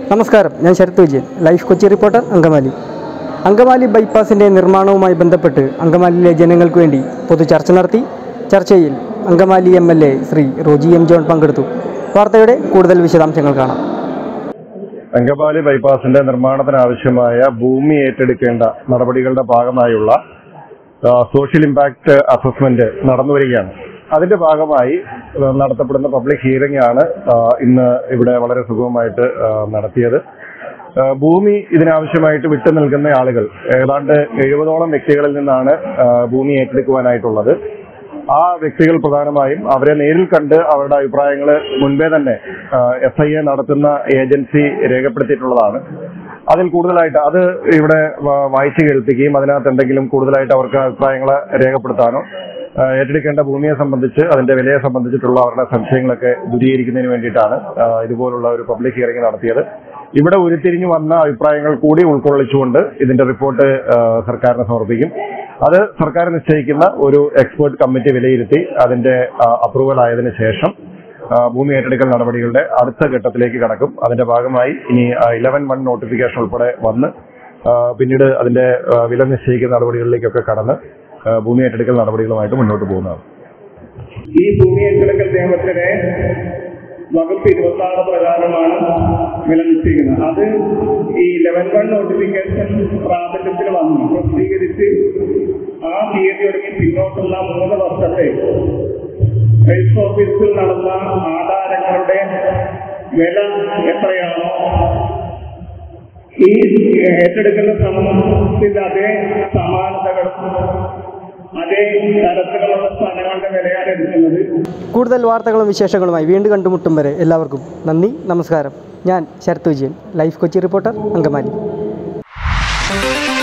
നമസ്കാരം ഞാൻ Sarath Vijayan life Kochi reporter Angamaly Angamaly ബൈപ്പാസിൻ്റെ നിർമ്മാണവുമായി ബന്ധപ്പെട്ട് അങ്കമാലിയിലെ ജനങ്ങൾക്ക് വേണ്ടി പൊതു ചർച്ച നടത്തി ചർച്ചയിൽ Angamaly M L A Shri Roji M John പങ്കെടുത്തു വാർത്തയുടെ കൂടുതൽ വിശദാംശങ്ങൾ കാണാം അങ്കമാലി ബൈപ്പാസിന്റെ നിർമ്മാണത്തിനാവശ്യമായ ഭൂമി ഏറ്റെടുക്കേണ്ട നടപടികളുടെ ഭാഗമായുള്ള ആ, സോഷ്യൽ ഇമ്പാക്ട് അസസ്മെന്റ് നടന്നു വരികയാണ് അതിന്റെ ഭാഗമായി ആ, നടത്തപ്പെടുന്ന പബ്ലിക് ഹിയറിംഗ് ആണ് ആ, ഇന്ന് ഇവിടെ വളരെ സുഗമമായിട്ട് ആ, നടത്തിയത് ആ, ഭൂമി ഇതിനാവശ്യമായിട്ട് വിട്ടു നിൽക്കുന്ന ആളുകൾ ഏതാണ്ട് എഴുപതോളം വ്യക്തികളിൽ നിന്നാണ് ആ, ഭൂമി ഏറ്റെടുക്കുവാനായിട്ടുള്ളത് ആ വ്യക്തികൾ പ്രധാനമായും അവരെ നേരിൽ കണ്ട് അവരുടെ അഭിപ്രായങ്ങൾ മുൻപേ തന്നെ എസ് ഐ എ നടത്തുന്ന ഏജൻസി രേഖപ്പെടുത്തിയിട്ടുള്ളതാണ് അതിൽ കൂടുതലായിട്ട് അത് ഇവിടെ വ- വായിച്ചു കേൾപ്പിക്കുകയും അതിനകത്ത് എന്തെങ്കിലും കൂടുതലായിട്ട് അവർക്ക് അഭിപ്രായങ്ങൾ രേഖപ്പെടുത്താനോ ആ, ഏറ്റെടുക്കേണ്ട ഭൂമിയെ സംബന്ധിച്ച് അതിന്റെ വിലയെ സംബന്ധിച്ചിട്ടുള്ള അവരുടെ സംശയങ്ങളൊക്കെ ദൂരീകരിക്കുന്നതിന് വേണ്ടിയിട്ടാണ് ആ, ഇതുപോലുള്ള ഒരു പബ്ലിക് ഹിയറിംഗ് നടത്തിയത് ഇവിടെ ഉരുത്തിരിഞ്ഞു വന്ന അഭിപ്രായങ്ങൾ കൂടി ഉൾക്കൊള്ളിച്ചുകൊണ്ട് ഇതിന്റെ റിപ്പോർട്ട് ആ, സർക്കാരിന് സമർപ്പിക്കും അത് സർക്കാർ നിശ്ചയിക്കുന്ന ഒരു എക്സ്പേർട്ട് കമ്മിറ്റി വിലയിരുത്തി അതിന്റെ അപ്രൂവൽ ആയതിനു ശേഷം ആ, ഭൂമി ഏറ്റെടുക്കൽ നടപടികളുടെ അടുത്ത ഘട്ടത്തിലേക്ക് കടക്കും അതിന്റെ ഭാഗമായി ഇനി ഇലവൻ വൺ നോട്ടിഫിക്കേഷൻ ഉൾപ്പെടെ വന്ന് ആ, പിന്നീട് അതിന്റെ ആ, വില നിശ്ചയിക്കുന്ന നടപടികളിലേക്കൊക്കെ കടന്ന് ആ, ഭൂമി ഏറ്റെടുക്കൽ നടപടികളുമായിട്ട് മുന്നോട്ട് പോകുന്നതാണ് ഈ ഭൂമി ഏറ്റെടുക്കൽ നിയമത്തിലെ വകുപ്പ് ഇരുപത്തി ആറ് പ്രകാരമാണ് വില നിശ്ചയിക്കുന്നത് അത് ഈ ലെവൻ വൺ നോട്ടിഫിക്കേഷൻ പ്രാബല്യത്തിൽ വന്നു പ്രസിദ്ധീകരിച്ച് ആ തീയതി തുടങ്ങി പിന്നോട്ടുള്ള മൂന്ന് വർഷത്തെ രജിസ്റ്റർ ഓഫീസിൽ നടന്ന ആധാരങ്ങളുടെ വില എത്രയാണോ ഈ ഏറ്റെടുക്കുന്ന സംബന്ധത്തിൽ അതേ സമാനതകളും അതേ തരത്തിലുള്ള സ്ഥലങ്ങളുടെ വിലയാണ് എടുക്കുന്നത് കൂടുതൽ വാർത്തകളും വിശേഷങ്ങളുമായി വീണ്ടും കണ്ടുമുട്ടും വരെ എല്ലാവർക്കും നന്ദി നമസ്കാരം ഞാൻ ശരത് വിജയൻ ലൈഫ് കൊച്ചി റിപ്പോർട്ടർ അങ്കമാലി